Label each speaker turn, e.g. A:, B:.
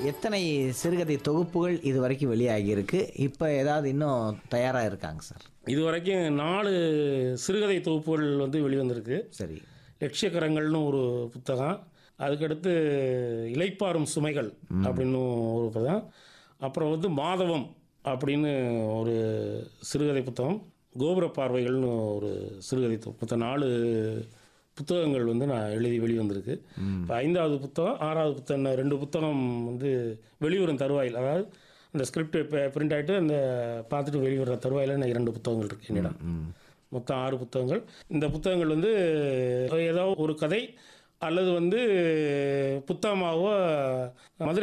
A: எத்தனை சிறுகதை தொகுப்புகள் இது வரைக்கும் வெளியாகி இருக்கு இப்போ ஏதாவது இன்னும் தயாராக இருக்காங்க சார்
B: இது வரைக்கும் நாலு சிறுகதை தொகுப்புகள் வந்து வெளிவந்திருக்கு
A: சரி
B: லட்சியக்கரங்கள்னு ஒரு புத்தகம் அதுக்கடுத்து இலைப்பாறும் சுமைகள் அப்படின்னு ஒரு புத்தகம் அப்புறம் வந்து மாதவம் அப்படின்னு ஒரு சிறுகதை புத்தகம் கோபுர பார்வைகள்னு ஒரு சிறுகதை தொ- புத்தகம் நாலு புத்தகங்கள் வந்து நான் எழுதி வெளிவந்திருக்கு இப்போ ஐந்தாவது புத்தகம் ஆறாவது புத்தகம் இன்னும் ரெண்டு புத்தகம் வந்து வெளிவரும் தருவாயில் அதாவது அந்த ஸ்கிரிப்ட் இப்போ பிரிண்ட் ஆகிட்டு அந்த பார்த்துட்டு வெளிவர தருவாயில் நான் இரண்டு புத்தகங்கள் இருக்கு என்னிடம் மொத்தம் ஆறு புத்தகங்கள் இந்த புத்தகங்கள் வந்து ஏதோ ஒரு கதை அல்லது வந்து புத்தகமாகவோ மதுரை